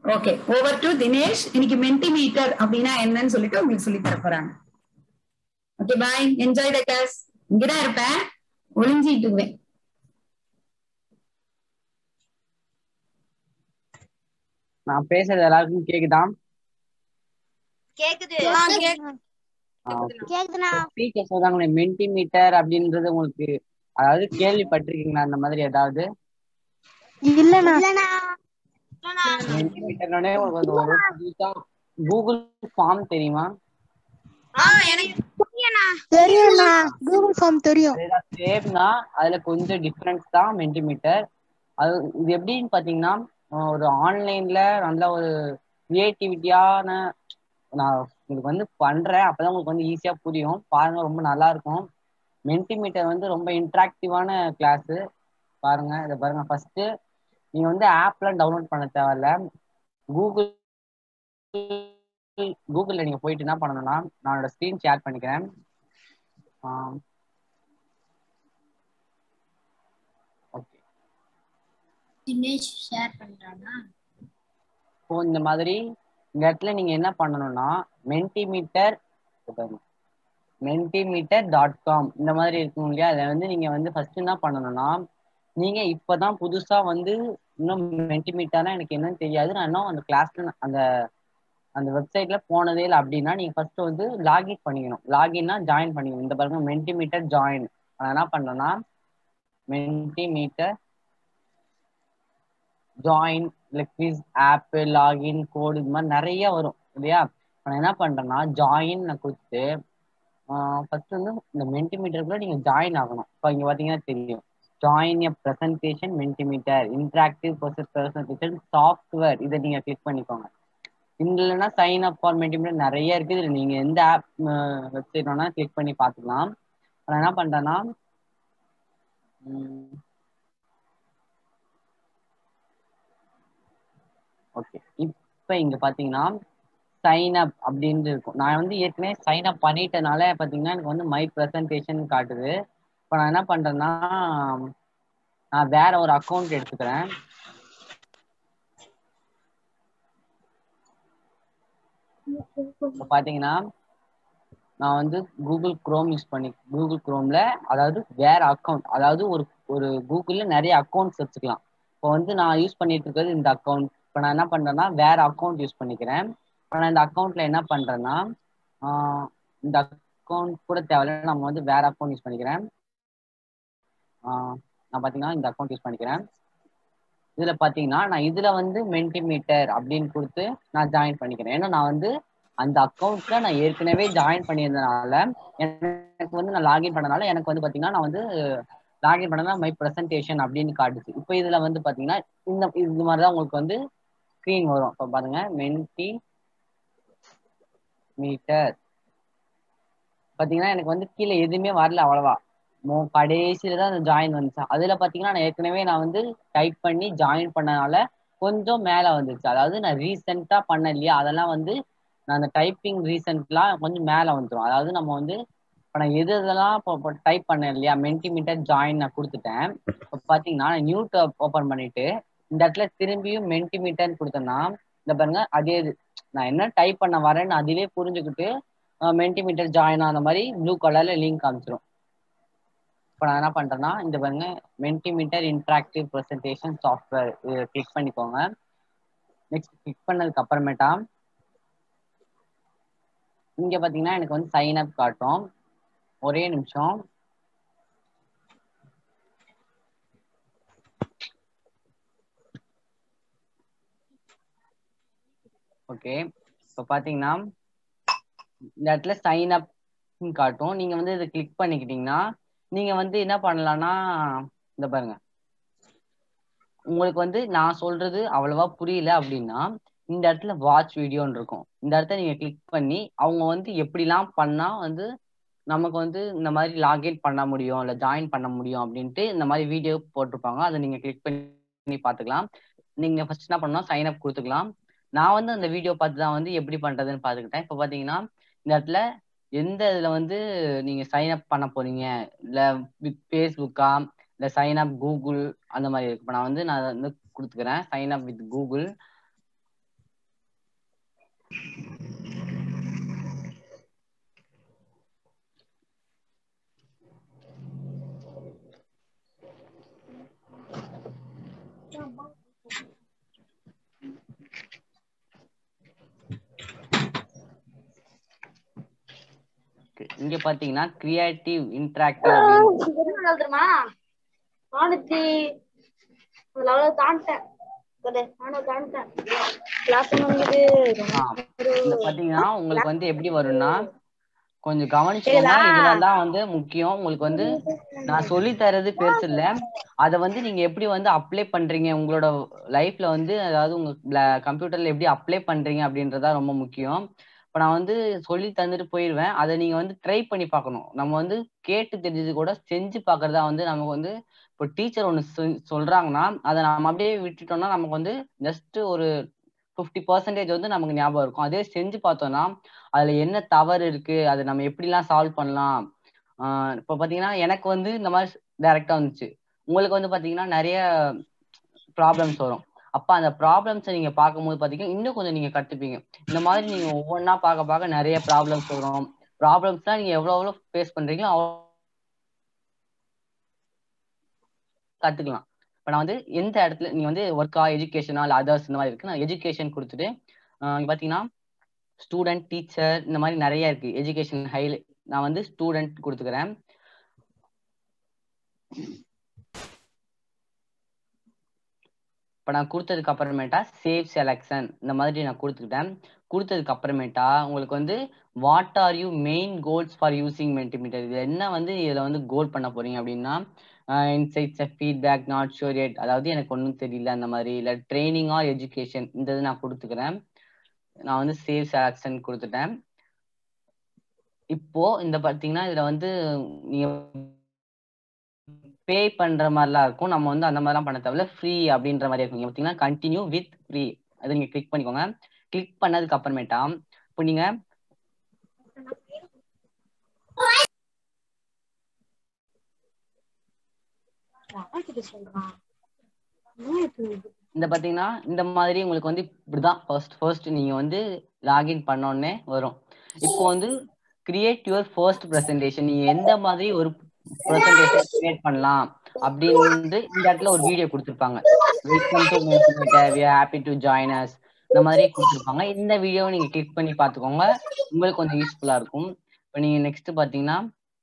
Okay over to Dinesh இன்னைக்கு Mentimeter அப்படின்னா என்னன்னு சொல்லிட்டு உங்களுக்கு சொல்லி தர போறாங்க okay bye enjoy the class இங்கதான் இருப்பேன் ஒளிஞ்சிட்டுவேன் நான் பேசுறது எல்லாருக்கும் கேக்குதா கேக்குது கேக்குதுண்ணா டீச்சர் சொல்றாங்களே மென்டிமீட்டர் அப்படின்றது உங்களுக்கு அதாவது கேள்விப்பட்டிருக்கீங்களா அந்த மாதிரி ஏதாவது இல்லண்ணா இல்லண்ணா மென்டிமீட்டர்னே உங்களுக்கு வந்து ஒரு புதுசா கூகுள் ஃபார்ம் தெரியுமா தெரியும்ண்ணா கூகுள் ஃபார்ம் தெரியும் சேம் தான் அதுல கொஞ்சம் டிஃபரன்ஸ் தான் மென்டிமீட்டர் அது இது எப்படின்னு பாத்தீங்கன்னா அஹ் ஒரு ஆன்லைன்ல நல்ல ஒரு கிரியேட்டிவிட்டியான நான் உங்களுக்கு வந்து பண்றேன் அப்பதான் உங்களுக்கு வந்து ஈஸியா புரியும் பாருங்க ரொம்ப நல்லா இருக்கும் மென்டிமீட்டர் வந்து ரொம்ப இன்ட்ராக்டிவான கிளாஸ் பாருங்க இதை பாருங்க ஃபர்ஸ்ட் நீங்க வந்து ஆப்லாம் டவுன்லோட் பண்ண தேவையில்ல கூகுள் கூகுள்ல நீங்க போயிட்டு என்ன பண்ணணும்னா நான் என்னோட ஸ்க்ரீன் ஷேர் பண்ணிக்கிறேன் ஓகே தினேஷ் ஷேர் பண்றானா ஸோ இந்த மாதிரி இந்த இடத்துல நீங்க என்ன பண்ணணும்னா மென்டிமீட்டர் மென்டிமீட்டர் டாட் காம் இந்த மாதிரி இருக்கும் இல்லையா அதை வந்து நீங்க வந்து ஃபர்ஸ்ட் என்ன பண்ணணும்னா நீங்க இப்பதான் புதுசா வந்து இன்னும் மென்டிமீட்டர்னா எனக்கு என்னன்னு தெரியாது நான் இன்னும் அந்த கிளாஸ்ல அந்த அந்த வெப்சைட்ல போனதே இல்லை அப்படின்னா நீங்க ஃபர்ஸ்ட் வந்து லாகின் பண்ணிக்கணும் லாகின்னா ஜாயின் பண்ணிக்கணும் இந்த பாருங்க மென்டிமீட்டர் ஜாயின் நான் என்ன பண்றேன்னா மென்டிமீட்டர் ஜாயின் இல்லை குவிஸ் ஆப்பு லாகின் கோடு இது மாதிரி நிறைய வரும் இல்லையா நான் என்ன பண்றேன்னா ஜாயின் நான் கொடுத்து ஃபர்ஸ்ட் வந்து இந்த மென்டிமீட்டருக்குள்ள நீங்க ஜாயின் ஆகணும் இப்போ இங்க பாத்தீங்கன்னா தெரியும் join a presentation Mentimeter interactive process presentation software இதை நீங்க கிளிக் பண்ணிக்கோங்க இதுலனா சைன் அப் ஃபார் மென்டிமீட்டர் நிறைய இருக்கு இதுல நீங்க எந்த ஆப் வெப்சைட் வேணா கிளிக் பண்ணி பார்த்துக்கலாம் நான் என்ன பண்றேன்னா ஓகே இப்போ இங்க பாத்தீங்கன்னா சைன் அப் அப்படின்னு இருக்கும் நான் வந்து ஏற்கனவே சைன் அப் பண்ணிட்டனால பாத்தீங்கன்னா எனக்கு வந்து மை ப்ரெசன்டேஷன் காட்டுது இப்போ நான் என்ன பண்றேன்னா நான் வேற ஒரு அக்கௌண்ட் எடுத்துக்கிறேன் இப்போ பாத்தீங்கன்னா நான் வந்து கூகுள் குரோம் யூஸ் பண்ணி கூகுள் குரோம்ல அதாவது வேற அக்கௌண்ட் அதாவது ஒரு ஒரு கூகுள்ல நிறைய அக்கௌண்ட்ஸ் வச்சுக்கலாம் இப்போ வந்து நான் யூஸ் பண்ணிட்டு இருக்கிறது இந்த அக்கௌண்ட் இப்போ நான் என்ன பண்றேன்னா வேற அக்கௌண்ட் யூஸ் பண்ணிக்கிறேன் இப்போ நான் இந்த அக்கௌண்ட்ல என்ன பண்றேன்னா இந்த அக்கௌண்ட் கூட தேவையில்ல நம்ம வந்து வேற அக்கௌண்ட் யூஸ் பண்ணிக்கிறேன் நான் பாத்தீங்கன்னா இந்த அக்கௌண்ட் யூஸ் பண்ணிக்கிறேன் இதுல பாத்தீங்கன்னா நான் இதுல வந்து மென்டிமீட்டர் அப்படின்னு கொடுத்து நான் ஜாயின் பண்ணிக்கிறேன் ஏன்னா நான் வந்து அந்த அக்கௌண்ட்ல நான் ஏற்கனவே ஜாயின் பண்ணியிருந்தனால எனக்கு வந்து நான் லாகின் பண்ணனால எனக்கு வந்து பாத்தீங்கன்னா நான் வந்து லாகின் பண்ணனா மை ப்ரெசன்டேஷன் அப்படின்னு காட்டுச்சு இப்போ இதுல வந்து பாத்தீங்கன்னா இந்த இது மாதிரிதான் உங்களுக்கு வந்து ஸ்க்ரீன் வரும் இப்போ பாருங்க மென்டி மீட்டர் பாத்தீங்கன்னா எனக்கு வந்து கீழே எதுவுமே வரல அவ்வளவா மோ கடைசியில தான் அந்த ஜாயின் வந்துச்சு அதுல பாத்தீங்கன்னா நான் ஏற்கனவே நான் வந்து டைப் பண்ணி ஜாயின் பண்ணனால கொஞ்சம் மேல வந்துச்சு அதாவது நான் ரீசெண்டா பண்ண இல்லையா அதெல்லாம் வந்து நான் அந்த டைப்பிங் ரீசெண்ட்லாம் கொஞ்சம் மேல வந்துடும் அதாவது நம்ம வந்து இப்போ நான் எது இதெல்லாம் இப்போ டைப் பண்ணேன் இல்லையா மென்டிமீட்டர் ஜாயின் நான் கொடுத்துட்டேன் இப்போ பார்த்தீங்கன்னா நான் நியூ டேப் ஓப்பன் பண்ணிட்டு இந்த இடத்துல திரும்பியும் மென்டிமீட்டர்னு கொடுத்தேன்னா இந்த பாருங்க அதே இது நான் என்ன டைப் பண்ண வரேன்னு அதிலே புரிஞ்சுக்கிட்டு மென்டிமீட்டர் ஜாயின் ஆன மாதிரி ப்ளூ கலர்ல லிங்க் காமிச்சிரும் இப்போ நான் என்ன பண்றேன்னா இந்த பாருங்க மென்டிமீட்டர் இன்ட்ராக்டிவ் ப்ரெசன்டேஷன் சாஃப்ட்வேர் இதை கிளிக் பண்ணிக்கோங்க நெக்ஸ்ட் கிளிக் பண்ணதுக்கு அப்புறமேட்டா இங்க பாத்தீங்கன்னா எனக்கு வந்து சைன் அப் காட்டும் ஒரே நிமிஷம் ஓகே இப்போ பாத்தீங்கன்னா இந்த இடத்துல சைன் அப் காட்டும் நீங்க வந்து இதை கிளிக் பண்ணிக்கிட்டீங்கன்னா நீங்க வந்து என்ன பண்ணலாம்னா இந்த பாருங்க உங்களுக்கு வந்து நான் சொல்றது அவ்வளவா புரியல அப்படின்னா இந்த இடத்துல வாட்ச் வீடியோன்னு இருக்கும் இந்த இடத்த நீங்க கிளிக் பண்ணி அவங்க வந்து எப்படிலாம் பண்ணா வந்து நமக்கு வந்து இந்த மாதிரி லாகின் பண்ண முடியும் இல்லை ஜாயின் பண்ண முடியும் அப்படின்ட்டு இந்த மாதிரி வீடியோ போட்டிருப்பாங்க அதை நீங்க கிளிக் பண்ணி பார்த்துக்கலாம் நீங்க ஃபர்ஸ்ட் என்ன பண்ணணும் சைன் அப் கொடுத்துக்கலாம் நான் வந்து அந்த வீடியோ பார்த்து தான் வந்து எப்படி பண்றதுன்னு பார்த்துக்கிட்டேன் இப்போ பார்த்தீங்கன்னா இந்த இடத்துல எந்த இதில் வந்து நீங்க சைன் அப் பண்ண போறீங்க இல்லை வித் ஃபேஸ்புக்கா இல்லை சைன் அப் கூகுள் அந்த மாதிரி இருக்கு இப்போ நான் வந்து நான் வந்து கொடுத்துக்கிறேன் சைன் அப் வித் கூகுள் இங்க பாத்தீங்கன்னா கிரியேட்டிவ் இன்டராக்டிவ் அப்படின்னு என்ன எழுதுமா நானூத்தி லெவல் தாண்டிட்டேன் சொல்லு, நானும் தாண்டிட்டேன் கிளாஸ் வந்து ஆ, இந்த பாத்தீங்கன்னா உங்களுக்கு வந்து எப்படி வரும்னா கொஞ்சம் கவனிச்சுக்கோங்க இதுலதான் வந்து முக்கியம் உங்களுக்கு வந்து நான் சொல்லி தரது பெருசு இல்ல அத வந்து நீங்க எப்படி வந்து அப்ளை பண்றீங்க உங்களோட லைஃப்ல வந்து அதாவது உங்க கம்ப்யூட்டர்ல எப்படி அப்ளை பண்றீங்க அப்படின்றதா ரொம்ப முக்கியம் இப்ப நான் வந்து சொல்லி தந்துட்டு போயிடுவேன் அதை நீங்க வந்து ட்ரை பண்ணி பார்க்கணும் நம்ம வந்து கேட்டு தெரிஞ்சது கூட செஞ்சு பார்க்கறதா வந்து நமக்கு வந்து இப்போ டீச்சர் ஒன்று சொல்றாங்கன்னா அதை நம்ம அப்படியே விட்டுட்டோம்னா நமக்கு வந்து ஜஸ்ட் ஒரு ஃபிஃப்டி பர்சன்டேஜ் வந்து நமக்கு ஞாபகம் இருக்கும் அதே செஞ்சு பார்த்தோம்னா அதுல என்ன தவறு இருக்கு அதை நம்ம எப்படிலாம் சால்வ் பண்ணலாம் ஆஹ் இப்போ பாத்தீங்கன்னா எனக்கு வந்து இந்த மாதிரி டைரக்டா வந்துச்சு உங்களுக்கு வந்து பாத்தீங்கன்னா நிறைய ப்ராப்ளம்ஸ் வரும் அப்ப அந்த ப்ராப்ளம்ஸை நீங்க பார்க்கும்போது பாத்தீங்கன்னா இன்னும் கொஞ்சம் நீங்க கத்துப்பீங்க இந்த மாதிரி நீங்க ஒவ்வொன்றா பார்க்க பார்க்க நிறைய ப்ராப்ளம்ஸ் வரும் ப்ராப்ளம்ஸ்லாம் நீங்க எவ்வளவு எவ்வளவு ஃபேஸ் பண்றீங்களோ அவ்வளோ கத்துக்கலாம் இப்போ நான் வந்து எந்த இடத்துல நீங்க வந்து ஒர்க்கா எஜுகேஷனா இல்லை அதர்ஸ் இந்த மாதிரி இருக்கு நான் எஜுகேஷன் கொடுத்துட்டு ஆஹ் இங்க பாத்தீங்கன்னா ஸ்டூடெண்ட் டீச்சர் இந்த மாதிரி நிறைய இருக்கு எஜுகேஷன் ஹைல நான் வந்து ஸ்டூடெண்ட் கொடுத்துக்கிறேன் இப்போ நான் கொடுத்ததுக்கு அப்புறமேட்டா சேவ் செலெக்ஷன் இந்த மாதிரி நான் கொடுத்துக்கிட்டேன் கொடுத்ததுக்கு அப்புறமேட்டா உங்களுக்கு வந்து what are you main goals for using Mentimeter இது என்ன வந்து இதில் வந்து கோல் பண்ண போறீங்க அப்படின்னா insights feedback not sure yet அதாவது எனக்கு ஒன்றும் தெரியல அந்த மாதிரி இல்லை ட்ரைனிங் ஆர் எஜுகேஷன் இந்த இது நான் கொடுத்துக்கிறேன் நான் வந்து சேவ் செலக்ஷன் கொடுத்துட்டேன் இப்போ இந்த பார்த்தீங்கன்னா இதுல வந்து நீங்க பே பண்ற மாதிரிலாம் இருக்கும் நம்ம வந்து அந்த மாதிரிலாம் பண்ண தேவையில்ல ஃப்ரீ அப்படின்ற மாதிரி இருக்கும் இங்க பார்த்தீங்கன்னா கண்டினியூ வித் ஃப்ரீ அதை நீங்க கிளிக் பண்ணிக்கோங்க கிளிக் பண்ணதுக்கு அப்புறமேட்டா இப்போ நீங்க இந்த பாத்தீங்கன்னா இந்த மாதிரி உங்களுக்கு வந்து இப்படிதான் ஃபர்ஸ்ட் ஃபர்ஸ்ட் நீங்க வந்து லாகின் பண்ணோடனே வரும் இப்போ வந்து கிரியேட் யுவர் ஃபர்ஸ்ட் ப்ரெசன்டேஷன் நீங்க எந்த மாதிரி ஒரு ப்ரெசன்டேஷன் கிரியேட் பண்ணலாம் அப்படின்னு இந்த இடத்துல ஒரு வீடியோ கொடுத்துருப்பாங்க welcome to motivator we happy to join us இந்த மாதிரி கொடுத்துருப்பாங்க இந்த வீடியோவை நீங்க கிளிக் பண்ணி பார்த்துக்கோங்க உங்களுக்கு கொஞ்சம் யூஸ்ஃபுல்லா இருக்கும் இப்போ நீங்க நெக்ஸ்ட் பாத்தீங்கன்னா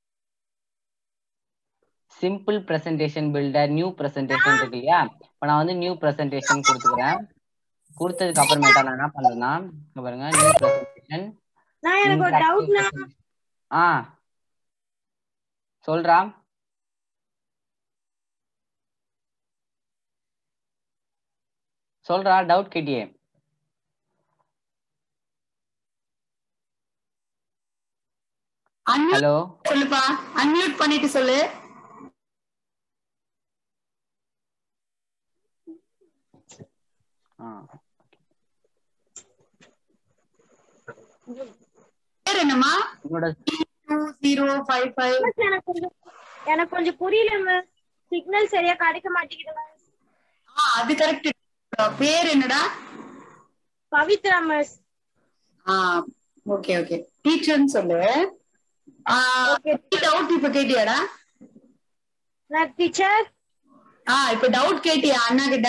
simple presentation builder new presentation இருக்கு இல்லையா இப்போ நான் வந்து நியூ பிரசன்டேஷன் கொடுத்துக்கிறேன் கொடுத்ததுக்கு அப்புறமேட்டா நான் என்ன பண்றேன்னா இங்க பாருங்க நியூ பிரசன்டேஷன் நான் எனக்கு ஒரு டவுட்னா ஆ சொல்றா சொல்றா டவுட் கேட்டியே அன்மியூட் ஹலோ சொல்லுப்பா அன்மியூட் பண்ணிட்டு சொல்லு ஆ பேர் என்னம்மா உங்களோட டூ ஜீரோ ஃபைவ் ஃபைவ் எனக்கு கொஞ்சம் எனக்கு கொஞ்சம் புரியல மிஸ் சிக்னல் சரியா கிடைக்க மாட்டேங்குது மிஸ் அது கரெக்ட் பேர் என்னடா பவித்ரா மிஸ் ஆ ஓகே ஓகே டீச்சர்னு சொல்லு டவுட் இப்ப கேட்டியாடா நான் டீச்சர் ஆ இப்ப டவுட் கேட்டியா அண்ணா கிட்ட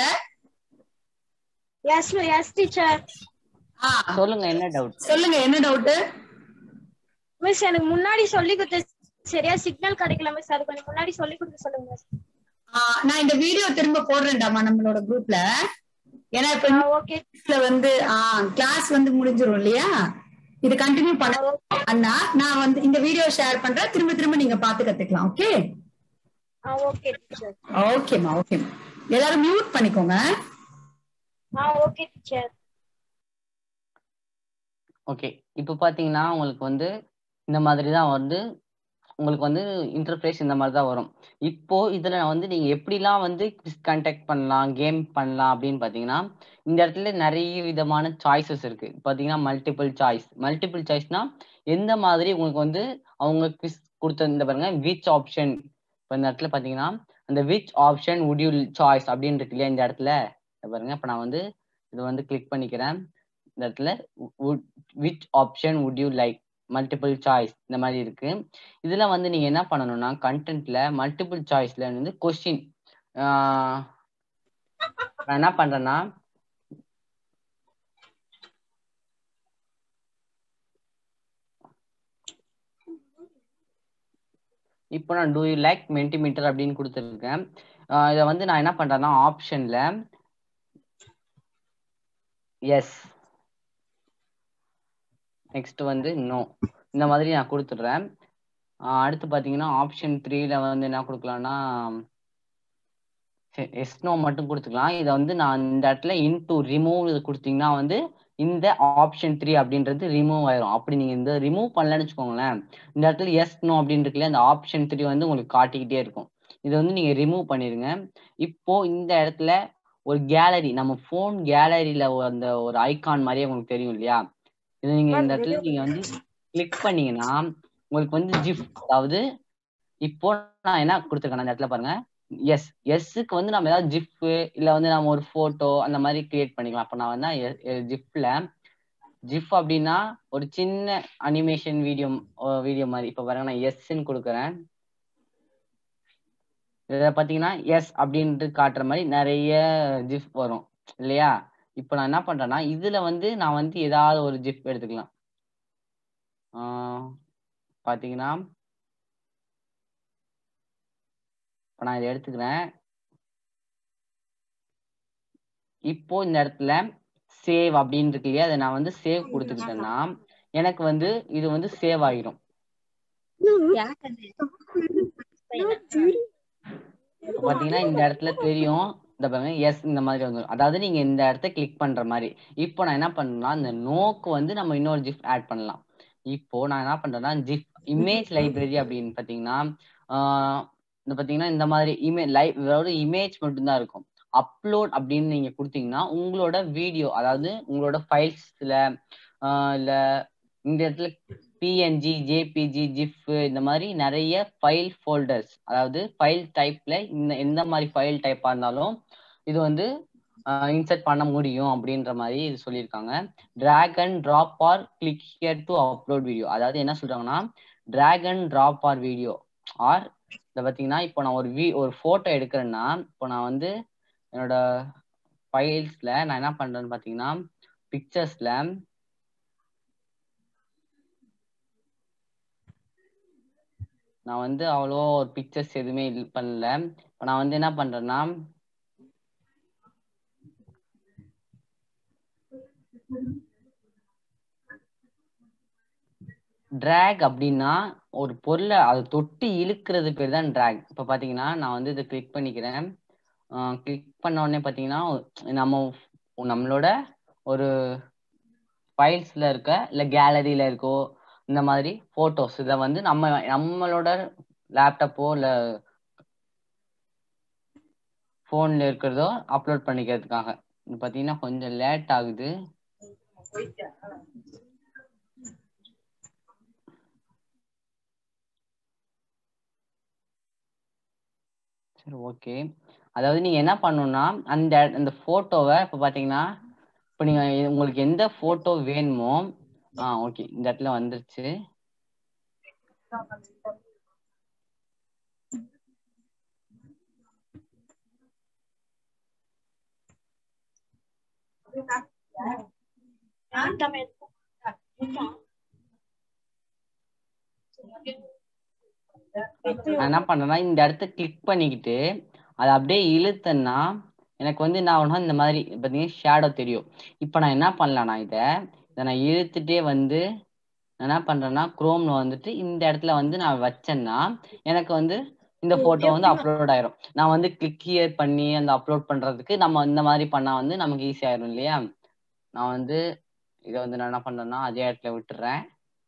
எஸ் எஸ் டீச்சர் ஆ சொல்லுங்க என்ன டவுட் சொல்லுங்க என்ன டவுட் மிஸ் எனக்கு முன்னாடி சொல்லி கொடுத்த சரியா சிக்னல் கிடைக்கல மிஸ் அது கொஞ்சம் முன்னாடி சொல்லி கொடுக்க சொல்லுங்க மிஸ் நான் இந்த வீடியோ திரும்ப போடுறேன்டாமா நம்மளோட குரூப்ல ஏன்னா இப்ப ஓகே கிளாஸ்ல வந்து கிளாஸ் வந்து முடிஞ்சிரும் இல்லையா இது கண்டினியூ பண்ண அண்ணா நான் வந்து இந்த வீடியோ ஷேர் பண்றேன் திரும்ப திரும்ப நீங்க பாத்து கத்துக்கலாம் ஓகே ஆ ஓகே டீச்சர் ஓகேமா ஓகேமா எல்லாரும் மியூட் பண்ணிக்கோங்க ஆ ஓகே டீச்சர் ஓகே இப்போ பாத்தீங்கன்னா உங்களுக்கு வந்து இந்த மாதிரி தான் வந்து உங்களுக்கு வந்து இன்டர்ஃபேஸ் இந்த மாதிரி தான் வரும் இப்போ இதுல வந்து நீங்க எப்படிலாம் வந்து கண்டக்ட் பண்ணலாம் கேம் பண்ணலாம் அப்படின்னு பாத்தீங்கன்னா இந்த இடத்துல நிறைய விதமான சாய்ஸஸ் இருக்கு பாத்தீங்கன்னா மல்டிபிள் சாய்ஸ் மல்டிபிள் சாய்ஸ்னா எந்த மாதிரி உங்களுக்கு வந்து அவங்க குவிஸ் கொடுத்த இந்த பாருங்க விச் ஆப்ஷன் இப்போ இந்த இடத்துல பாத்தீங்கன்னா அந்த which option would you choice அப்படின்னு இருக்கு இல்லையா இந்த இடத்துல இத பாருங்க இப்போ நான் வந்து இது வந்து கிளிக் பண்ணிக்கிறேன் இந்த இடத்துல which option would you like multiple choice இந்த மாதிரி இருக்கு இதுல வந்து நீங்க என்ன பண்ணணும்னா கண்டென்ட்ல மல்டிபிள் சாய்ஸ்ல வந்து கொஸ்டின் நான் என்ன பண்றேன்னா இப்போ நான் டூ யூ லைக் மென்டிமீட்டர் அப்படின்னு கொடுத்துருக்கேன் இதை வந்து நான் என்ன பண்றேன்னா ஆப்ஷன்ல எஸ் நெக்ஸ்ட் வந்து நோ இந்த மாதிரி நான் கொடுத்துட்றேன் ஆஹ் அடுத்து பார்த்தீங்கன்னா ஆப்ஷன் த்ரீல வந்து என்ன கொடுக்கலாம்னா எஸ் நோ மட்டும் கொடுத்துக்கலாம் இதை வந்து நான் இந்த இடத்துல இன்டூ ரிமூவ் இது கொடுத்தீங்கன்னா வந்து இந்த ஆப்ஷன் த்ரீ அப்படின்றது ரிமூவ் ஆயிரும் அப்படி நீங்க இந்த ரிமூவ் பண்ணலன்னு வச்சுக்கோங்களேன் இந்த இடத்துல எஸ் நோ அப்படின்னு இருக்குல்ல அந்த ஆப்ஷன் த்ரீ வந்து உங்களுக்கு காட்டிக்கிட்டே இருக்கும் இதை வந்து நீங்க ரிமூவ் பண்ணிருங்க இப்போ இந்த இடத்துல ஒரு கேலரி நம்ம ஃபோன் கேலரியில அந்த ஒரு ஐகான் மாதிரியே உங்களுக்கு தெரியும் இல்லையா இது நீங்க இந்த இடத்துல நீங்க வந்து கிளிக் பண்ணீங்கன்னா உங்களுக்கு வந்து ஜிஃப் அதாவது இப்போ நான் என்ன கொடுத்துருக்கேன் அந்த இடத்துல பாருங்க எஸ் எஸ்ஸுக்கு வந்து நம்ம ஏதாவது ஜிஃப் இல்ல வந்து நம்ம ஒரு போட்டோ அந்த மாதிரி கிரியேட் பண்ணிக்கலாம் அப்ப நான் வந்து ஜிஃப்ல ஜிஃப் அப்படின்னா ஒரு சின்ன அனிமேஷன் வீடியோ வீடியோ மாதிரி இப்ப பாருங்க நான் எஸ்ன்னு கொடுக்குறேன் இத பாத்தீங்கன்னா எஸ் அப்படின்ட்டு காட்டுற மாதிரி நிறைய ஜிஃப் வரும் இல்லையா இப்போ நான் என்ன பண்றேன்னா இதுல வந்து நான் வந்து ஏதாவது ஒரு ஜிஃப் எடுத்துக்கலாம் ஆஹ் பாத்தீங்கன்னா இப்போ நான் இதை எடுத்துக்கிறேன் இப்போ இந்த இடத்துல சேவ் அப்படின்னு இருக்கு இல்லையா அதை நான் வந்து சேவ் கொடுத்துக்கிட்டேன்னா எனக்கு வந்து இது வந்து சேவ் ஆகிரும் பாத்தீங்கன்னா இந்த இடத்துல தெரியும் இந்த பாருங்க எஸ் இந்த மாதிரி வந்துடும் அதாவது நீங்க இந்த இடத்த கிளிக் பண்ற மாதிரி இப்போ நான் என்ன பண்றேன்னா இந்த நோக்கு வந்து நம்ம இன்னொரு ஜிஃப் ஆட் பண்ணலாம் இப்போ நான் என்ன பண்றேன்னா ஜிஃப் இமேஜ் லைப்ரரி அப்படின்னு பாத்தீங்கன்னா ஆஹ் இந்த பாத்தீங்கன்னா இந்த மாதிரி இமேஜ் லைவ் அதாவது இமேஜ் மட்டும்தான் இருக்கும் அப்லோட் அப்படின்னு நீங்க கொடுத்தீங்கன்னா உங்களோட வீடியோ அதாவது உங்களோட ஃபைல்ஸ்ல இல்ல இந்த இடத்துல பிஎன்ஜி ஜேபிஜி ஜிஃப் இந்த மாதிரி நிறைய ஃபைல் ஃபோல்டர்ஸ் அதாவது ஃபைல் டைப்ல இந்த எந்த மாதிரி ஃபைல் டைப்பா இருந்தாலும் இது வந்து இன்சர்ட் பண்ண முடியும் அப்படின்ற மாதிரி இது சொல்லியிருக்காங்க drag and drop or click here to upload video அதாவது என்ன சொல்றாங்கன்னா drag and drop or video or இதை பார்த்தீங்கன்னா இப்போ நான் ஒரு வீ ஒரு ஃபோட்டோ எடுக்கிறேன்னா இப்போ நான் வந்து என்னோட ஃபைல்ஸ்ல நான் என்ன பண்றேன்னு பார்த்தீங்கன்னா பிக்சர்ஸ்ல நான் வந்து அவ்வளோ ஒரு பிக்சர்ஸ் எதுவுமே இது பண்ணல இப்போ நான் வந்து என்ன பண்றேன்னா ட்ராக் அப்படின்னா ஒரு பொருளை அதை தொட்டு இழுக்கிறது பேர் தான் ட்ராக் இப்போ பார்த்தீங்கன்னா நான் வந்து இதை கிளிக் பண்ணிக்கிறேன் கிளிக் பண்ண உடனே பார்த்தீங்கன்னா நம்ம நம்மளோட ஒரு ஃபைல்ஸ்ல இருக்க இல்லை கேலரியில இருக்கோ இந்த மாதிரி ஃபோட்டோஸ் இதை வந்து நம்ம நம்மளோட லேப்டாப்போ இல்லை ஃபோனில் இருக்கிறதோ அப்லோட் பண்ணிக்கிறதுக்காக இது பார்த்தீங்கன்னா கொஞ்சம் லேட் ஆகுது சரி ஓகே அதாவது நீங்க என்ன பண்ணணும்னா அந்த அந்த போட்டோவை இப்ப பாத்தீங்கன்னா இப்ப நீங்க உங்களுக்கு எந்த போட்டோ வேணுமோ ஆ ஓகே இந்த இடத்துல வந்துருச்சு நான் என்ன பண்றேன்னா இந்த இடத்த கிளிக் பண்ணிக்கிட்டு அதை அப்படியே இழுத்தேன்னா எனக்கு வந்து என்ன ஆகணும் இந்த மாதிரி பார்த்தீங்கன்னா ஷேடோ தெரியும் இப்போ நான் என்ன பண்ணலாம்னா இதை இதை நான் இழுத்துட்டே வந்து நான் என்ன பண்றேன்னா குரோம்ல வந்துட்டு இந்த இடத்துல வந்து நான் வச்சேன்னா எனக்கு வந்து இந்த போட்டோ வந்து அப்லோட் ஆயிரும் நான் வந்து கிளிக் ஹியர் பண்ணி அந்த அப்லோட் பண்றதுக்கு நம்ம இந்த மாதிரி பண்ணா வந்து நமக்கு ஈஸி ஆயிரும் இல்லையா நான் வந்து இதை வந்து நான் என்ன பண்றேன்னா அதே இடத்துல விட்டுறேன்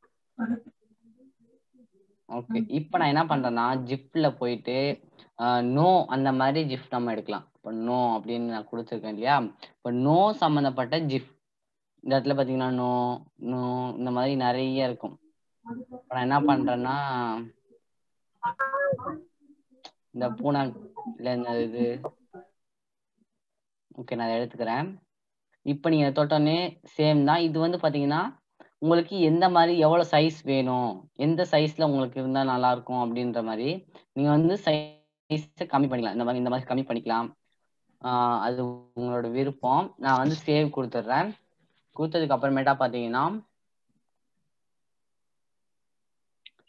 ஓகே இப்போ நான் என்ன பண்றேன்னா ஜிப்ல போயிட்டு நோ அந்த மாதிரி ஜிப் நம்ம எடுக்கலாம் இப்போ நோ அப்படின்னு நான் கொடுத்துருக்கேன் இல்லையா இப்போ நோ சம்மந்தப்பட்ட ஜிப் இந்த இடத்துல பாத்தீங்கன்னா நோ நோ இந்த மாதிரி நிறைய இருக்கும் இப்போ நான் என்ன பண்றேன்னா இந்த பூனா இல்ல இந்த இது ஓகே நான் அதை எடுத்துக்கிறேன் இப்போ நீங்க தொட்டோடனே சேம் தான் இது வந்து பாத்தீங்கன்னா உங்களுக்கு எந்த மாதிரி எவ்வளவு சைஸ் வேணும் எந்த சைஸ்ல உங்களுக்கு இருந்தா நல்லா இருக்கும் அப்படின்ற மாதிரி நீங்க வந்து சைஸ் கம்மி பண்ணிக்கலாம் இந்த மாதிரி இந்த மாதிரி கம்மி பண்ணிக்கலாம் ஆஹ் அது உங்களோட விருப்பம் நான் வந்து சேவ் கொடுத்துட்றேன் கொடுத்ததுக்கு அப்புறமேட்டா பாத்தீங்கன்னா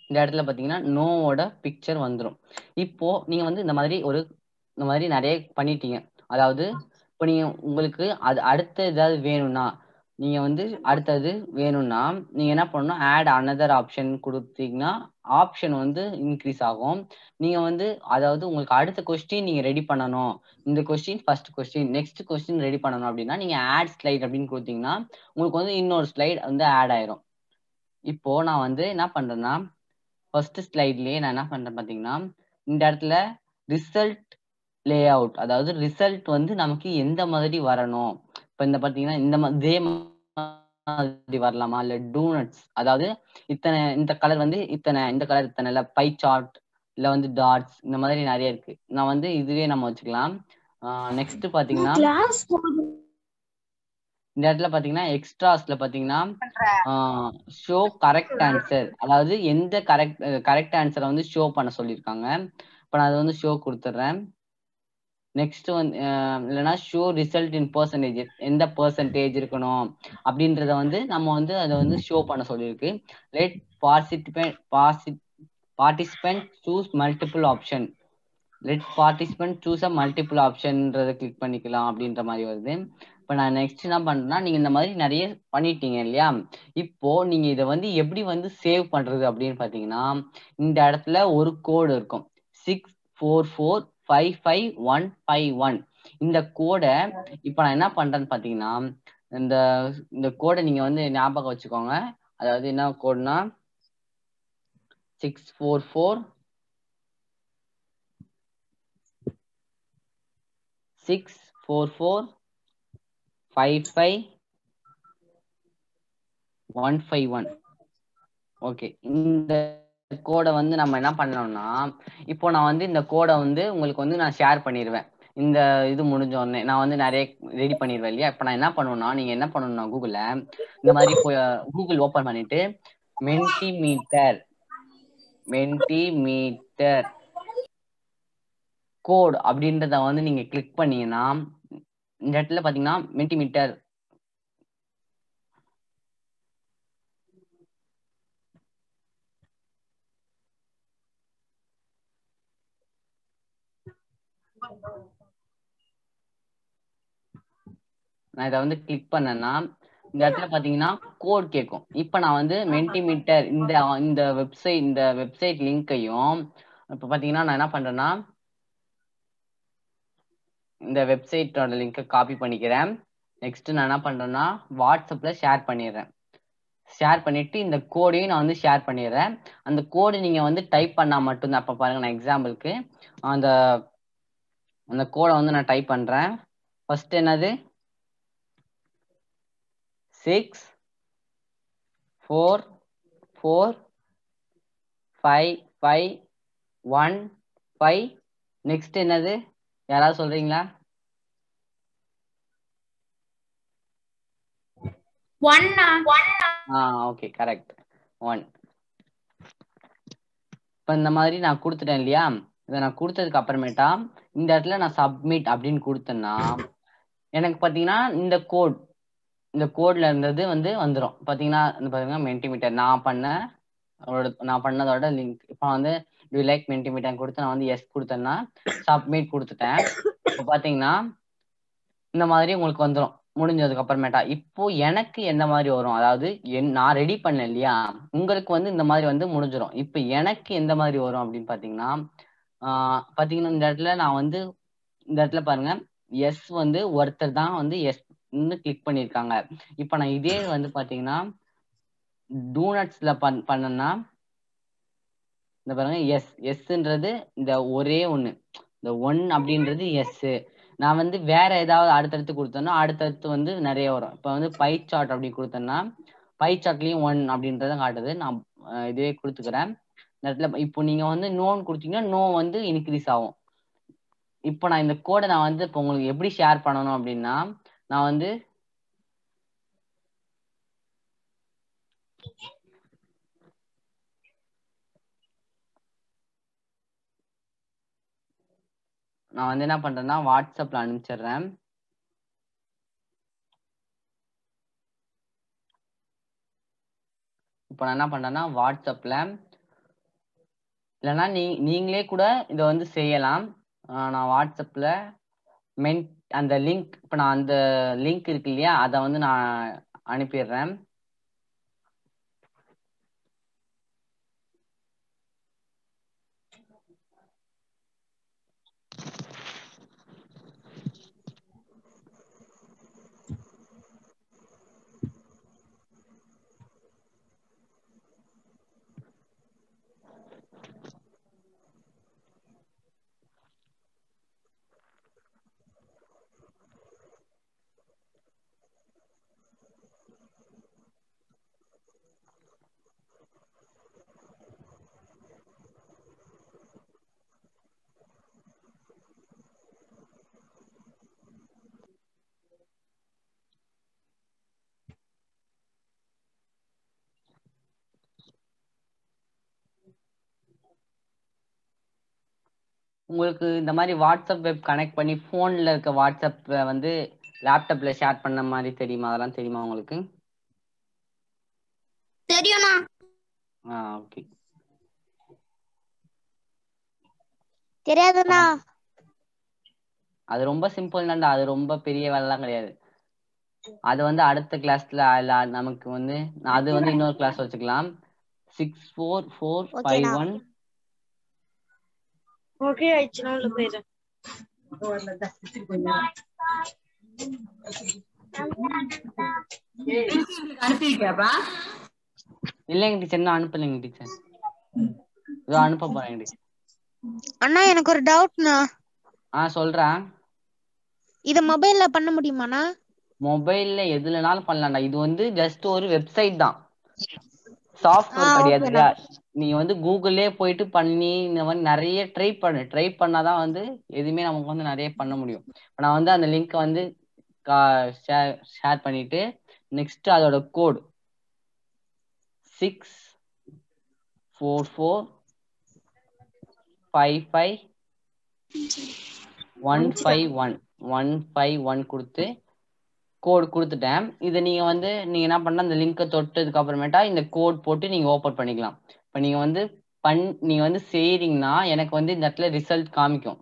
இந்த இடத்துல பாத்தீங்கன்னா நோவோட பிக்சர் வந்துடும் இப்போ நீங்க வந்து இந்த மாதிரி ஒரு இந்த மாதிரி நிறைய பண்ணிட்டீங்க அதாவது இப்போ நீங்க உங்களுக்கு அது அடுத்த ஏதாவது வேணும்னா நீங்க வந்து அடுத்தது வேணும்னா நீங்க என்ன பண்ணணும் ஆட் அனதர் ஆப்ஷன் கொடுத்தீங்கன்னா ஆப்ஷன் வந்து இன்க்ரீஸ் ஆகும் நீங்க வந்து அதாவது உங்களுக்கு அடுத்த கொஸ்டின் நீங்க ரெடி பண்ணணும் இந்த question first question next question ready பண்ணணும் அப்படின்னா நீங்க ஆட் ஸ்லைட் அப்படின்னு கொடுத்தீங்கன்னா உங்களுக்கு வந்து இன்னொரு ஸ்லைட் வந்து ஆட் ஆயிரும் இப்போ நான் வந்து என்ன பண்றேன்னா ஃபர்ஸ்ட் ஸ்லைட்லயே நான் என்ன பண்றேன் பாத்தீங்கன்னா இந்த இடத்துல ரிசல்ட் லே அவுட் அதாவது ரிசல்ட் வந்து நமக்கு எந்த மாதிரி வரணும் இப்போ இந்த பாத்தீங்கன்னா இந்த மா- இதே மாதிரி வரலாமா இல்ல டூனட்ஸ் அதாவது இத்தனை இந்த கலர் வந்து இத்தனை இந்த கலர் இத்தனை இல்ல பை சார்ட் இல்ல வந்து டாட்ஸ் இந்த மாதிரி நிறைய இருக்கு நான் வந்து இதுவே நம்ம வச்சுக்கலாம் நெக்ஸ்ட் பாத்தீங்கன்னா கிளாஸ் இந்த இடத்துல பாத்தீங்கன்னா எக்ஸ்ட்ராஸ்ல பாத்தீங்கன்னா ஷோ கரெக்ட் ஆன்சர் அதாவது எந்த கரெக்ட் கரெக்ட் ஆன்சரை வந்து ஷோ பண்ண சொல்லியிருக்காங்க இப்போ நான் அதை வந்து ஷோ கொடுத்துட்றேன் நெக்ஸ்ட் வந்து அஹ், இல்லைன்னா ஷோ ரிசல்ட் இன் பர்சன்டேஜ் எந்த பர்சன்டேஜ் இருக்கணும் அப்படின்றத வந்து நம்ம வந்து அதை வந்து ஷோ பண்ண சொல்லியிருக்கு let participant particip participant choose multiple option let participant choose a multiple ஆப்ஷன்றதை கிளிக் பண்ணிக்கலாம் அப்படின்ற மாதிரி வருது இப்போ நான் நெக்ஸ்ட் என்ன பண்றேன்னா நீங்க இந்த மாதிரி நிறைய பண்ணிட்டீங்க இல்லையா இப்போ நீங்க இதை வந்து எப்படி வந்து சேவ் பண்றது அப்படின்னு பாத்தீங்கன்னா இந்த இடத்துல ஒரு கோடு இருக்கும் six four four five five one five one இந்த கோடை இப்போ நான் என்ன பண்றேன்னு பாத்தீங்கன்னா இந்த இந்த கோடை நீங்க வந்து ஞாபகம் வச்சுக்கோங்க அதாவது என்ன கோடுனா six four four six four four five five one five one okay இந்த கோடை வந்து நம்ம என்ன பண்ணோம்னா இப்போ நான் வந்து இந்த கோடை வந்து உங்களுக்கு வந்து நான் ஷேர் பண்ணிடுவேன் இந்த இது முடிஞ்ச உடனே நான் வந்து நிறைய ரெடி பண்ணிடுவேன் இல்லையா இப்போ நான் என்ன பண்ணுவேன்னா நீங்க என்ன பண்ணணும்னா கூகுள்ல இந்த மாதிரி போய் கூகுள் ஓபன் பண்ணிட்டு மென்டிமீட்டர் மென்டிமீட்டர் கோட் அப்படின்றத வந்து நீங்க கிளிக் பண்ணீங்கன்னா இந்த இடத்துல பாத்தீங்கன்னா மென்டிமீட்டர் நான் இதை வந்து கிளிக் பண்ணேன்னா இந்த இடத்துல பாத்தீங்கன்னா கோட் கேட்கும் இப்ப நான் வந்து மென்டிமீட்டர் இந்த இந்த வெப்சைட் இந்த வெப்சைட் லிங்கையும் இப்ப பாத்தீங்கன்னா நான் என்ன பண்றேன்னா இந்த வெப்சைட்டோட லிங்கை காப்பி பண்ணிக்கிறேன் நெக்ஸ்ட் நான் என்ன பண்றேன்னா வாட்ஸ்அப்ல ஷேர் பண்ணிடுறேன் ஷேர் பண்ணிட்டு இந்த கோடையும் நான் வந்து ஷேர் பண்ணிடுறேன் அந்த கோடு நீங்க வந்து டைப் பண்ணா மட்டும்தான் அப்ப பாருங்க நான் எக்ஸாம்பிளுக்கு அந்த அந்த கோடை வந்து நான் டைப் பண்றேன் ஃபர்ஸ்ட் என்னது six four four five five one five next என்னது யாராவது சொல்றீங்களா ஆ ஓகே கரெக்ட் ஒன் இப்போ இந்த மாதிரி நான் கொடுத்துட்டேன் இல்லையா இதை நான் கொடுத்ததுக்கு அப்புறமேட்டா இந்த இடத்துல நான் சப்மிட் அப்படின்னு கொடுத்தேன்னா எனக்கு பார்த்தீங்கன்னா இந்த கோட் இந்த கோட்ல இருந்தது வந்து வந்துடும் பார்த்தீங்கன்னா இந்த பாத்தீங்கன்னா மென்டிமீட்டர் நான் பண்ண அவரோட நான் பண்ணதோட லிங்க் இப்போ வந்து டு லைக் மென்டிமீட்டர் கொடுத்து நான் வந்து எஸ் கொடுத்தேன்னா சப்மிட் கொடுத்துட்டேன் இப்போ பார்த்தீங்கன்னா இந்த மாதிரி உங்களுக்கு வந்துடும் முடிஞ்சதுக்கு அப்புறமேட்டா இப்போ எனக்கு எந்த மாதிரி வரும் அதாவது என் நான் ரெடி பண்ணேன் இல்லையா உங்களுக்கு வந்து இந்த மாதிரி வந்து முடிஞ்சிடும் இப்போ எனக்கு எந்த மாதிரி வரும் அப்படின்னு பார்த்தீங்கன்னா ஆஹ் பார்த்தீங்கன்னா இந்த இடத்துல நான் வந்து இந்த இடத்துல பாருங்க எஸ் வந்து ஒருத்தர் தான் வந்து எஸ் கிளிக் பண்ணியிருக்காங்க இப்போ நான் இதே வந்து பார்த்தீங்கன்னா டூனட்ஸ்ல பண் பண்ணேன்னா இந்த பாருங்க எஸ் எஸ்ன்றது இந்த ஒரே ஒன்று இந்த ஒன் அப்படின்றது எஸ் நான் வந்து வேற ஏதாவது அடுத்தடுத்து கொடுத்தேன்னா அடுத்தடுத்து வந்து நிறைய வரும் இப்போ வந்து பை சார்ட் அப்படி கொடுத்தேன்னா பை சார்ட்லயும் ஒன் அப்படின்றத காட்டுது நான் அஹ், இதுவே கொடுத்துக்கிறேன் இந்த இடத்துல இப்போ நீங்க வந்து நோன் கொடுத்தீங்கன்னா நோ வந்து இன்க்ரீஸ் ஆகும் இப்போ நான் இந்த கோடை நான் வந்து இப்போ உங்களுக்கு எப்படி ஷேர் பண்ணணும் அப்படின்னா நான் வந்து நான் வந்து என்ன பண்றேன்னா வாட்ஸ்அப்ல அனுப்பிச்சிடுறேன் இப்போ நான் என்ன பண்றேன்னா வாட்ஸ்அப்ல இல்லைன்னா நீ நீங்களே கூட இதை வந்து செய்யலாம் ஆஹ் நான் வாட்ஸ்அப்பில் மென் அந்த லிங்க் இப்போ நான் அந்த லிங்க் இருக்கு இல்லையா அதை வந்து நான் அனுப்பிடுறேன் உங்களுக்கு இந்த மாதிரி வாட்ஸ்அப் வெப் கனெக்ட் பண்ணி ஃபோனில் இருக்க வாட்ஸ்அப் வந்து லேப்டாப்ல ஷேர் பண்ண மாதிரி தெரியுமா அதெல்லாம் தெரியுமா உங்களுக்கு தெரியும்ண்ணா ஆ ஓகே தெரியாதுண்ணா அது ரொம்ப சிம்பிள் தான்டா அது ரொம்ப பெரிய வேலைலாம் கிடையாது அது வந்து அடுத்த கிளாஸ்ல நமக்கு வந்து அது வந்து இன்னொரு கிளாஸ் வச்சுக்கலாம் சிக்ஸ் ஃபோர் ஃபோர் ஃபைவ் ஓகேண்ணா. ஒன் ஓகே ஆயிடுச்சுன்னா உள்ள போயிடுறேன் அனுப்பியிருக்கியாப்பா இல்லைங்க டீச்சர் இன்னும் அனுப்பலைங்க டீச்சர் இதோ அனுப்ப போறேங்க டீச்சர் அண்ணா எனக்கு ஒரு டவுட்ண்ணா ஆ சொல்றேன் இத மொபைல்ல பண்ண முடியுமாண்ணா மொபைல்ல எதுலனாலும் பண்ணலாம்டா இது வந்து ஜஸ்ட் ஒரு வெப்சைட் தான் சாஃப்ட்வேர் ஆ, கிடையாதுடா நீ வந்து கூகுளே போயிட்டு பண்ணி இந்த மாதிரி நிறைய ட்ரை பண்ணு ட்ரை பண்ணாதான் வந்து எதுவுமே நமக்கு வந்து நிறைய பண்ண முடியும் இப்ப நான் வந்து அந்த லிங்க்கை வந்து ஷேர் ஷேர் பண்ணிட்டு நெக்ஸ்ட் அதோட code six four four five five one five one one five one கொடுத்து கோட் கொடுத்துட்டேன் இதை நீங்க வந்து நீங்க என்ன பண்ண அந்த லிங்கை தொட்டதுக்கு அப்புறமேட்டா இந்த கோட் போட்டு நீங்க ஓபன் பண்ணிக்கலாம் இப்போ நீங்க வந்து பண் நீங்க வந்து செய்றீங்கன்னா எனக்கு வந்து இந்த இடத்துல ரிசல்ட் காமிக்கும்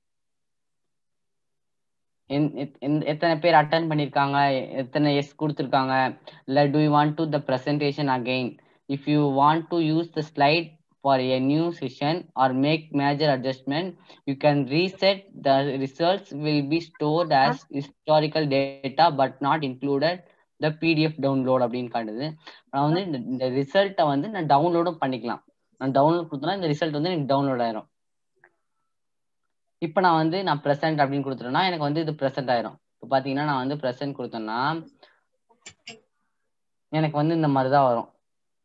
என்- எத்- எந்த- எத்தனை பேர் அட்டன் பண்ணிருக்காங்க எத்தனை எஸ் கொடுத்துருக்காங்க இல்ல do you want to the presentation again if you want to use the slide for a new session or make major adjustment you can reset the results will be stored as historical data but not included the pdf download அப்படின்னு காட்டுது நான் வந்து இந்த இந்த ரிசல்ட்டை வந்து நான் டவுன்லோடும் பண்ணிக்கலாம் நான் டவுன்லோட் கொடுத்தேன்னா இந்த ரிசல்ட் வந்து எனக்கு டவுன்லோட் ஆயிரும் இப்போ நான் வந்து நான் ப்ரெசென்ட் அப்படின்னு கொடுத்துட்டேன்னா எனக்கு வந்து இது ப்ரெசென்ட் ஆயிரும் இப்போ பார்த்தீங்கன்னா நான் வந்து ப்ரெசென்ட் கொடுத்தேன்னா எனக்கு வந்து இந்த மாதிரி தான் வரும்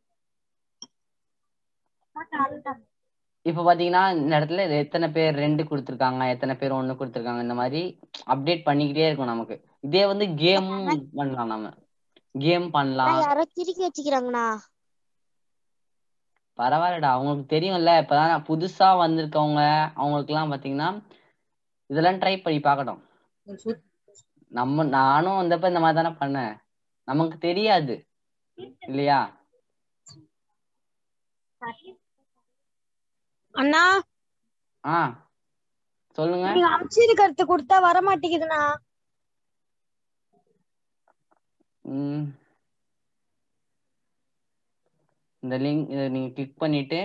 இப்போ பாத்தீங்கன்னா இந்த இடத்துல இது எத்தனை பேர் ரெண்டு கொடுத்துருக்காங்க எத்தனை பேர் ஒண்ணு கொடுத்துருக்காங்க இந்த மாதிரி அப்டேட் பண்ணிக்கிட்டே இருக்கும் நமக்கு இதே வந்து கேம் பண்ணலாம் நம்ம கேம் பண்ணலாம் யாரோ திருக்கி வச்சுக்கிறாங்கண்ணா பரவாயில்லடா அவங்களுக்கு தெரியும்ல இப்பதான் புதுசா வந்திருக்கவங்க அவங்களுக்குலாம் பாத்தீங்கன்னா இதெல்லாம் ட்ரை பண்ணி பார்க்கட்டும் நம்ம நானும் வந்தப்ப இந்த மாதிரி தானே பண்ணேன் நமக்கு தெரியாது இல்லையா அண்ணா ஆ சொல்லுங்க நீங்க அமைச்சிருக்கிறது கொடுத்தா வர மாட்டேங்குதுண்ணா ம். இந்த லிங்க் இதை நீங்க கிளிக் பண்ணிட்டு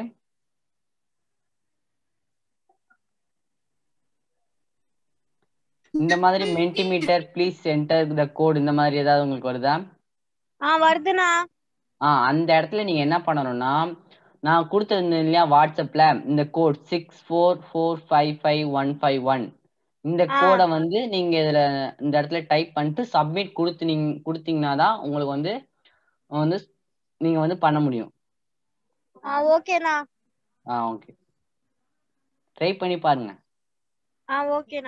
இந்த மாதிரி Mentimeter please enter the code இந்த மாதிரி ஏதாவது உங்களுக்கு வருதா ஆ வருதுண்ணா ஆ அந்த இடத்துல நீங்க என்ன பண்ணணும்னா நான் கொடுத்துருந்தேன் இல்லையா வாட்ஸ்அப்ல இந்த code six four four five five one five one இந்த ஆ. கோடை வந்து நீங்க இதுல இந்த இடத்துல டைப் பண்ணிட்டு சப்மிட் கொடுத்து நீங்க கொடுத்தீங்கன்னா தான் உங்களுக்கு வந்து வந்து நீங்க வந்து பண்ண முடியும் ஆ ஓகேண்ணா ஆ ஓகே ட்ரை பண்ணி பாருங்க ஆ ஓகேண்ணா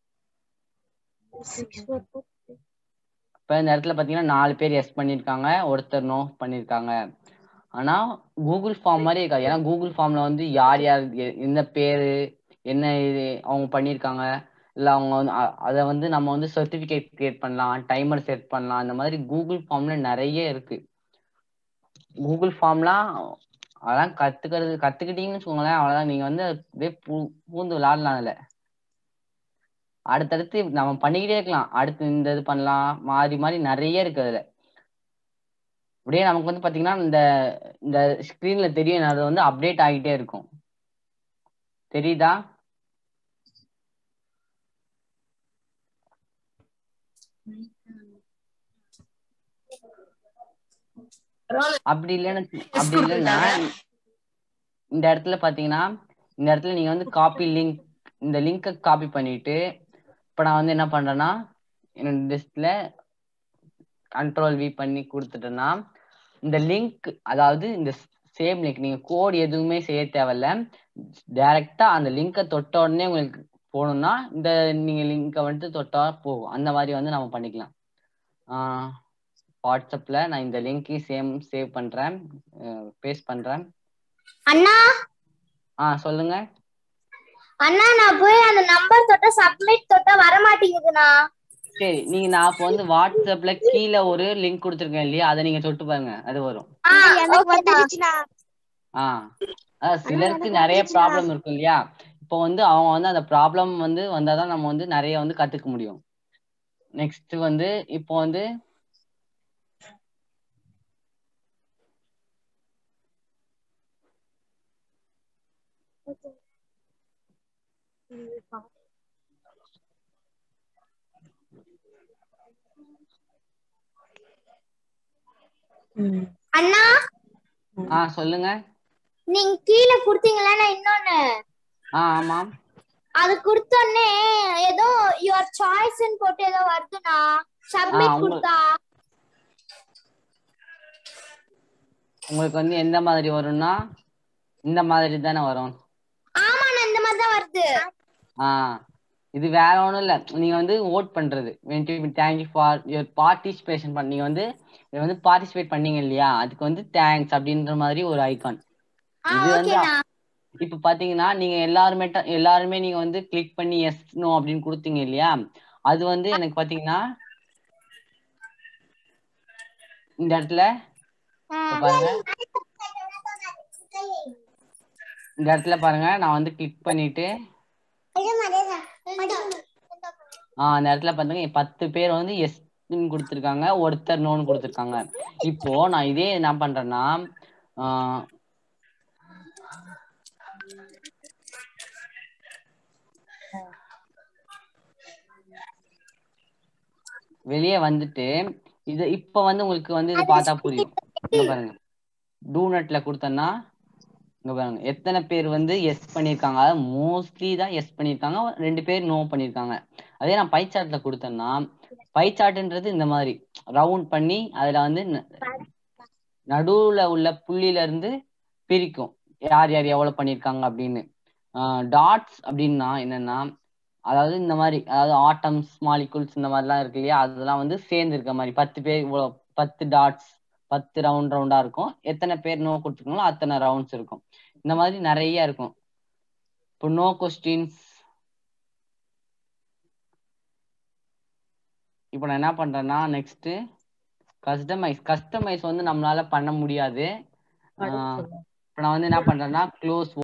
சிக்ஸ் ஃபோர் ஃபோர் இப்போ இந்த இடத்துல பார்த்தீங்கன்னா நாலு பேர் எஸ் பண்ணியிருக்காங்க ஒருத்தர் நோ பண்ணியிருக்காங்க ஆனா கூகுள் ஃபார்ம் மாதிரி இருக்காது ஏன்னா கூகுள் ஃபார்ம்ல வந்து யார் யார் எ- என்ன பேரு என்ன இது அவங்க பண்ணியிருக்காங்க இல்லை அவங்க வந்து அ- அதை வந்து நம்ம வந்து சர்டிஃபிகேட் கிரியேட் பண்ணலாம் டைமர் செட் பண்ணலாம் அந்த மாதிரி கூகுள் ஃபார்ம்ல நிறைய இருக்கு கூகுள் ஃபார்ம்லாம் அதெல்லாம் கத்துக்கிறது கத்துக்கிட்டீங்கன்னு வச்சுக்கோங்களேன் அவ்வளவுதான் நீங்க வந்து அப்படியே பூ பூந்து விளையாடலாம் அதுல அடுத்தடுத்து நம்ம பண்ணிக்கிட்டே இருக்கலாம் அடுத்து இந்த இது பண்ணலாம் மாறி மாறி நிறைய இருக்கு அதுல அப்படியே நமக்கு வந்து பாத்தீங்கன்னா இந்த இந்த ஸ்கிரீன்ல தெரியும் அது வந்து அப்டேட் ஆகிட்டே இருக்கும் தெரியுதா அப்படி இல்லைன்னு அப்படி இல்லைன்னா இந்த இடத்துல பாத்தீங்கன்னா இந்த இடத்துல நீங்க வந்து காப்பி லிங்க் இந்த லிங்கை காப்பி பண்ணிட்டு இப்ப நான் வந்து என்ன பண்றேன்னா என்னோட லிஸ்ட்ல கண்ட்ரோல் வி பண்ணி கொடுத்துட்டேன்னா இந்த லிங்க் அதாவது இந்த சேம் லிங்க் நீங்க கோட் எதுவுமே செய்ய தேவையில்ல டைரக்டா அந்த லிங்கை தொட்ட உடனே உங்களுக்கு போகணும்னா இந்த நீங்க லிங்கை வந்துட்டு தொட்டா போகும் அந்த மாதிரி வந்து நம்ம பண்ணிக்கலாம் ஆஹ் வாட்ஸ்அப்ல நான் இந்த லிங்கையும் சேம் சேவ் பண்றேன் பேஸ்ட் பண்றேன் அண்ணா ஆ சொல்லுங்க அண்ணா நான் போய் அந்த நம்பர் தொட்ட சப்மிட் தொட்ட வர மாட்டேங்குதுண்ணா சரி நீங்க நான் இப்போ வந்து வாட்ஸ்அப்ல கீழே ஒரு லிங்க் கொடுத்துருக்கேன் இல்லையா அதை நீங்க தொட்டு பாருங்க அது வரும் எனக்கு வந்துருச்சுண்ணா ஆ அதான் சிலருக்கு நிறைய ப்ராப்ளம் இருக்கும் இல்லையா இப்போ வந்து அவங்க வந்து அந்த ப்ராப்ளம் வந்து வந்தாதான் நம்ம வந்து நிறைய வந்து கத்துக்க முடியும் நெக்ஸ்ட் வந்து இப்போ வந்து அண்ணா ஆ சொல்லுங்க நீங்க கீழே குடுத்தீங்களா இன்னொன்னு ஆ ஆமாம் அது குடுத்தோடனே ஏதோ யுவர் சாய்ஸ்ன்னு போட்டு ஏதோ வருதுண்ணா சப்மிட் உங்க- கொடுத்தா உங்களுக்கு வந்து எந்த மாதிரி வரும்னா இந்த மாதிரி தானே வரும் ஆமாண்ணா இந்த மாதிரி தான் வருது ஆ இது வேற ஒண்ணும் இல்ல நீங்க வந்து ஓட் பண்றது தேங்க்யூ ஃபார் யுவர் பார்ட்டிசிபேஷன் பண்ண நீங்க வந்து இதை வந்து பார்ட்டிசிபேட் பண்ணீங்க இல்லையா அதுக்கு வந்து தேங்க்ஸ் அப்படின்ற மாதிரி ஒரு ஐகான் ஆ இது வந்து ஓகேண்ணா இப்ப பாத்தீங்கன்னா நீங்க எல்லாருமே ட- எல்லாருமே நீங்க வந்து கிளிக் பண்ணி எஸ் நோ அப்படின்னு கொடுத்தீங்க இல்லையா அது வந்து எனக்கு பாத்தீங்கன்னா இந்த இடத்துல இப்ப பாருங்க இந்த இடத்துல பாருங்க நான் வந்து கிளிக் பண்ணிட்டு ஆஹ் அந்த இடத்துல பாத்தீங்க பத்து பேர் வந்து எஸ் கொடுத்துருக்காங்க ஒருத்தர் நோன்னு கொடுத்துருக்காங்க இப்போ நான் இதே என்ன பண்றேன்னா ஆஹ் வெளியே வந்துட்டு இது இப்ப வந்து உங்களுக்கு வந்து இது பார்த்தா புரியும் இங்க பாருங்க டூநட்ல கொடுத்தேன்னா இங்க பாருங்க எத்தனை பேர் வந்து எஸ் பண்ணிருக்காங்க அதாவது மோஸ்ட்லி தான் எஸ் பண்ணிருக்காங்க ரெண்டு பேர் நோ பண்ணிருக்காங்க அதே நான் பை சார்ட்ல கொடுத்தேன்னா பை சார்ட்ன்றது இந்த மாதிரி ரவுண்ட் பண்ணி அதுல வந்து ந- நடுவுல உள்ள புள்ளியில இருந்து பிரிக்கும் யார் யார் எவ்வளவு பண்ணிருக்காங்க அப்படின்னு டாட்ஸ் அப்படின்னா என்னன்னா அதாவது இந்த மாதிரி அதாவது ஆட்டம்ஸ் மாலிகுல்ஸ் இந்த மாதிரிலாம் இருக்கு இல்லையா அதெல்லாம் வந்து சேர்ந்து இருக்க மாதிரி பத்து பேர் இவ்வளவு பத்து டாட்ஸ் பத்து ரவுண்ட் ரவுண்டா இருக்கும் எத்தனை பேர் நோ கொடுத்துருக்காங்களோ அத்தனை ரவுண்ட்ஸ் இருக்கும் இந்த மாதிரி நிறைய இருக்கும் இப்போ நோ கொஸ்டின்ஸ் இப்போ நான் என்ன பண்றேன்னா நெக்ஸ்ட் கஸ்டமைஸ் கஸ்டமைஸ் வந்து நம்மளால பண்ண முடியாது இப்போ நான் வந்து என்ன பண்றேன்னா க்ளோஸ்